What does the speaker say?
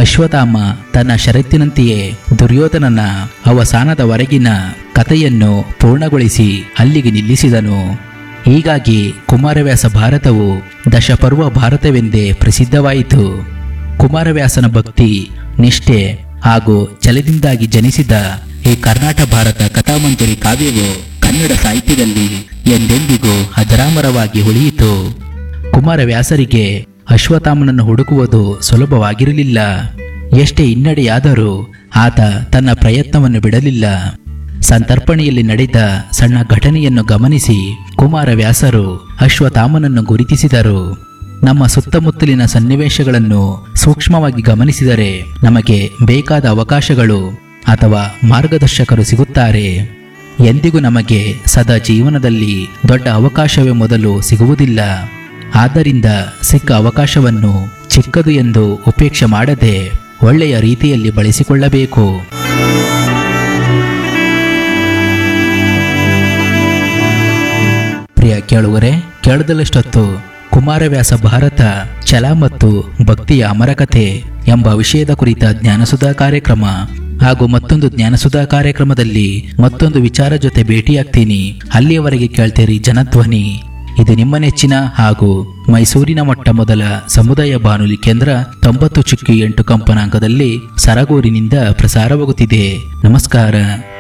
ಅಶ್ವತ್ಥಾಮ ತನ್ನ ಷರತ್ತಿನಂತೆಯೇ ದುರ್ಯೋಧನನ ಅವಸಾನದವರೆಗಿನ ಕಥೆಯನ್ನು ಪೂರ್ಣಗೊಳಿಸಿ ಅಲ್ಲಿಗೆ ನಿಲ್ಲಿಸಿದನು ಹೀಗಾಗಿ ಕುಮಾರವ್ಯಾಸ ಭಾರತವು ದಶಪರ್ವ ಭಾರತವೆಂದೇ ಪ್ರಸಿದ್ಧವಾಯಿತು ಕುಮಾರವ್ಯಾಸನ ಭಕ್ತಿ ನಿಷ್ಠೆ ಹಾಗೂ ಛಲದಿಂದಾಗಿ ಜನಿಸಿದ ಈ ಕರ್ನಾಟ ಭಾರತ ಕಥಾಮಂಜರಿ ಕಾವ್ಯವು ಕನ್ನಡ ಸಾಹಿತ್ಯದಲ್ಲಿ ಎಂದೆಂದಿಗೂ ಅಜರಾಮರವಾಗಿ ಉಳಿಯಿತು ಕುಮಾರವ್ಯಾಸರಿಗೆ ಅಶ್ವತ್ಥಾಮನನ್ನು ಹುಡುಕುವುದು ಸುಲಭವಾಗಿರಲಿಲ್ಲ ಎಷ್ಟೇ ಹಿನ್ನಡೆಯಾದರೂ ಆತ ತನ್ನ ಪ್ರಯತ್ನವನ್ನು ಬಿಡಲಿಲ್ಲ ಸಂತರ್ಪಣೆಯಲ್ಲಿ ನಡೆದ ಸಣ್ಣ ಘಟನೆಯನ್ನು ಗಮನಿಸಿ ಕುಮಾರವ್ಯಾಸರು ಅಶ್ವತ್ಥಾಮನನ್ನು ಗುರುತಿಸಿದರು ನಮ್ಮ ಸುತ್ತಮುತ್ತಲಿನ ಸನ್ನಿವೇಶಗಳನ್ನು ಸೂಕ್ಷ್ಮವಾಗಿ ಗಮನಿಸಿದರೆ ನಮಗೆ ಬೇಕಾದ ಅವಕಾಶಗಳು ಅಥವಾ ಮಾರ್ಗದರ್ಶಕರು ಸಿಗುತ್ತಾರೆ ಎಂದಿಗೂ ನಮಗೆ ಸದಾ ಜೀವನದಲ್ಲಿ ದೊಡ್ಡ ಅವಕಾಶವೇ ಮೊದಲು ಸಿಗುವುದಿಲ್ಲ ಆದ್ದರಿಂದ ಸಿಕ್ಕ ಅವಕಾಶವನ್ನು ಚಿಕ್ಕದು ಎಂದು ಉಪೇಕ್ಷೆ ಮಾಡದೆ ಒಳ್ಳೆಯ ರೀತಿಯಲ್ಲಿ ಬಳಸಿಕೊಳ್ಳಬೇಕು ಪ್ರಿಯ ಕೇಳುವರೆ ಕೇಳದಲ್ಲಷ್ಟೊತ್ತು ಕುಮಾರವ್ಯಾಸ ಭಾರತ ಛಲ ಮತ್ತು ಭಕ್ತಿಯ ಅಮರಕಥೆ ಎಂಬ ವಿಷಯದ ಕುರಿತ ಜ್ಞಾನಸುಧಾ ಕಾರ್ಯಕ್ರಮ ಹಾಗೂ ಮತ್ತೊಂದು ಜ್ಞಾನಸುಧಾ ಕಾರ್ಯಕ್ರಮದಲ್ಲಿ ಮತ್ತೊಂದು ವಿಚಾರ ಜೊತೆ ಭೇಟಿಯಾಗ್ತೀನಿ ಅಲ್ಲಿಯವರೆಗೆ ಕೇಳ್ತೀರಿ ಜನಧ್ವನಿ ಇದು ನಿಮ್ಮ ನೆಚ್ಚಿನ ಹಾಗೂ ಮೈಸೂರಿನ ಮೊಟ್ಟ ಮೊದಲ ಸಮುದಾಯ ಬಾನುಲಿ ಕೇಂದ್ರ ತೊಂಬತ್ತು ಚುಕ್ಕಿ ಎಂಟು ಕಂಪನಾಂಕದಲ್ಲಿ ಸರಗೂರಿನಿಂದ ಪ್ರಸಾರವಾಗುತ್ತಿದೆ ನಮಸ್ಕಾರ